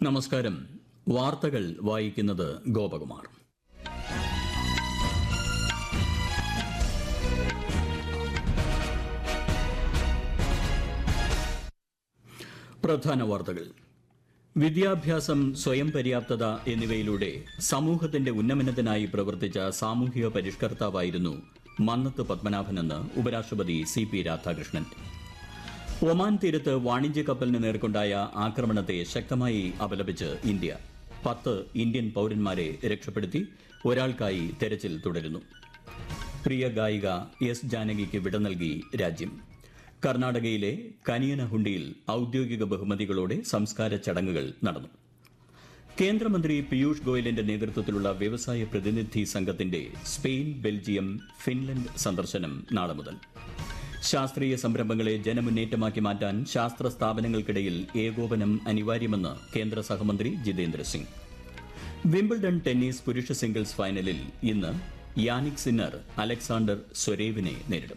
നമസ്കാരം വാർത്തകൾ വായിക്കുന്നത് ഗോപകുമാർ പ്രധാന വാർത്തകൾ വിദ്യാഭ്യാസം സ്വയം പര്യാപ്തത എന്നിവയിലൂടെ സമൂഹത്തിന്റെ ഉന്നമനത്തിനായി പ്രവർത്തിച്ച സാമൂഹിക പരിഷ്കർത്താവായിരുന്നു മന്നത്ത് പത്മനാഭനെന്ന് ഉപരാഷ്ട്രപതി സി പി രാധാകൃഷ്ണൻ ഒമാൻ തീരത്ത് വാണിജ്യ കപ്പലിന് നേർക്കൊണ്ടായ ആക്രമണത്തെ ശക്തമായി അപലപിച്ച് ഇന്ത്യ പത്ത് ഇന്ത്യൻ പൌരന്മാരെ രക്ഷപ്പെടുത്തി ഒരാൾക്കായി തെരച്ചിൽ തുടരുന്നു പ്രിയ ഗായിക എസ് ജാനകിക്ക് വിട നൽകി രാജ്യം കർണാടകയിലെ കനിയനഹുണ്ടിയിൽ ഔദ്യോഗിക ബഹുമതികളോടെ സംസ്കാര ചടങ്ങുകൾ നടന്നു കേന്ദ്രമന്ത്രി പീയൂഷ് ഗോയലിന്റെ നേതൃത്വത്തിലുള്ള വ്യവസായ പ്രതിനിധി സംഘത്തിന്റെ സ്പെയിൻ ബെൽജിയം ഫിൻലൻഡ് സന്ദർശനം നാളെ മുതൽ ശാസ്ത്രീയ സംരംഭങ്ങളെ ജനമുന്നേറ്റമാക്കി മാറ്റാൻ ശാസ്ത്ര സ്ഥാപനങ്ങൾക്കിടയിൽ ഏകോപനം അനിവാര്യമെന്ന് കേന്ദ്ര സഹമന്ത്രി ജിതേന്ദ്ര സിംഗ് വിംബിൾഡൺ ടെന്നീസ് പുരുഷ സിംഗിൾസ് ഫൈനലിൽ ഇന്ന് യാനിക് സിന്നർ അലക്സാണ്ടർ സ്വരേവിനെ നേരിടും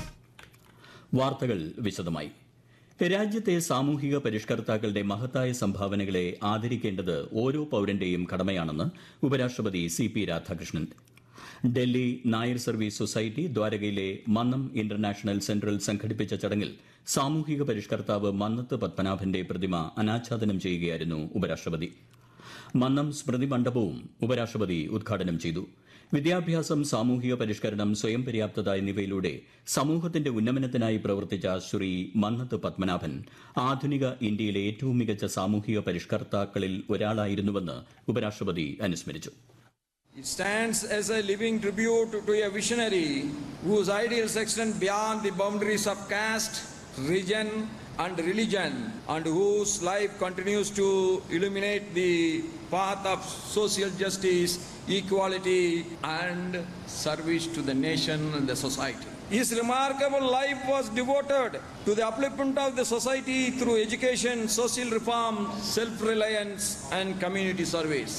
വാർത്തകൾ വിശദമായി രാജ്യത്തെ സാമൂഹിക പരിഷ്കർത്താക്കളുടെ മഹത്തായ സംഭാവനകളെ ആദരിക്കേണ്ടത് ഓരോ പൌരന്റെയും കടമയാണെന്ന് ഉപരാഷ്ട്രപതി C P Radhakrishnan Delhi Nair service society ദ്വാരകയിലെ മന്നം ഇന്റർനാഷണൽ സെന്ററിൽ സംഘടിപ്പിച്ച ചടങ്ങിൽ സാമൂഹിക പരിഷ്കർത്താവ് മന്നത്ത് പത്മനാഭന്റെ പ്രതിമ അനാച്ഛാദനം ചെയ്യുകയായിരുന്നു ഉപരാഷ്ട്രപതി മന്നം സ്മൃതി മണ്ഡപവും ഉപരാഷ്ട്രപതി ഉദ്ഘാടനം ചെയ്തു വിദ്യാഭ്യാസം സാമൂഹിക പരിഷ്കരണം സ്വയം പര്യാപ്തത എന്നിവയിലൂടെ സമൂഹത്തിന്റെ ഉന്നമനത്തിനായി പ്രവർത്തിച്ച ശ്രീ മന്നത്ത് പത്മനാഭൻ ആധുനിക ഇന്ത്യയിലെ ഏറ്റവും മികച്ച സാമൂഹിക പരിഷ്കർത്താക്കളിൽ ഒരാളായിരുന്നുവെന്ന് ഉപരാഷ്ട്രപതി അനുസ്മരിച്ചു It stands as a living tribute to a visionary whose ideals extend beyond the boundaries of caste, region, and religion, and whose life continues to illuminate the path of social justice, equality, and service to the nation and the society. His remarkable life was devoted to the upliftment of the society through education, social reform, self reliance, and community service.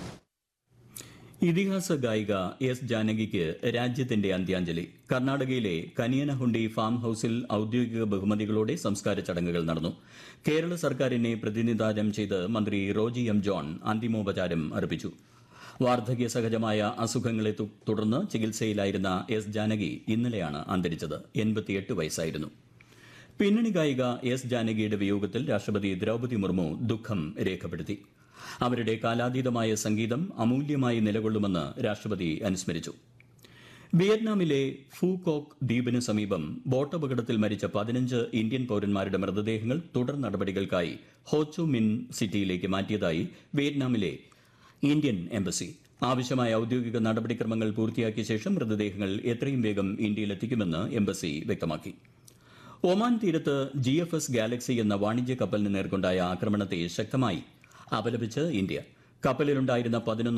ഇതിഹാസ ഗായിക S ജാനകിക്ക് രാജ്യത്തിന്റെ അന്ത്യാഞ്ജലി കർണാടകയിലെ കനിയനഹുണ്ടി farm ഹൌസിൽ ഔദ്യോഗിക ബഹുമതികളോടെ സംസ്കാര ചടങ്ങുകൾ നടന്നു കേരള സർക്കാരിനെ പ്രതിനിധാനം ചെയ്ത് മന്ത്രി റോജി എം ജോൺ അന്തിമോപചാരം അർപ്പിച്ചു വാർദ്ധക്യ സഹജമായ അസുഖങ്ങളെ തു- തുടർന്ന് ചികിത്സയിലായിരുന്ന എസ് ജാനകി ഇന്നലെയാണ് അന്തരിച്ചത് എൺപത്തിയെട്ട് വയസ്സായിരുന്നു പിന്നണി ഗായിക എസ് ജാനകിയുടെ വിയോഗത്തിൽ രാഷ്ട്രപതി ദ്രൗപദി മുർമു ദുഃഖം രേഖപ്പെടുത്തി അവരുടെ കാലാതീതമായ സംഗീതം അമൂല്യമായി നിലകൊള്ളുമെന്ന് രാഷ്ട്രപതി അനുസ്മരിച്ചു വിയറ്റ്നാമിലെ ഫൂകോക്ക് ദ്വീപിന് സമീപം ബോട്ടപകടത്തിൽ മരിച്ച പതിനഞ്ച് ഇന്ത്യൻ പൌരന്മാരുടെ മൃതദേഹങ്ങൾ തുടർ നടപടികൾക്കായി ഹോച്ചു മിൻ സിറ്റിയിലേക്ക് മാറ്റിയതായി വിയറ്റ്നാമിലെ ഇന്ത്യൻ എംബസി ആവശ്യമായ ഔദ്യോഗിക നടപടിക്രമങ്ങൾ പൂർത്തിയാക്കിയ ശേഷം മൃതദേഹങ്ങൾ എത്രയും വേഗം ഇന്ത്യയിലെത്തിക്കുമെന്ന് എംബസി വ്യക്തമാക്കി ഒമാൻ തീരത്ത് ജി എഫ് എസ് ഗാലക്സി എന്ന വാണിജ്യ കപ്പലിന് നേർക്കൊണ്ടായ ആക്രമണത്തെ ശക്തമായി അപലപിച്ച് ഇന്ത്യ കപ്പലിലുണ്ടായിരുന്ന പതിനൊന്ന്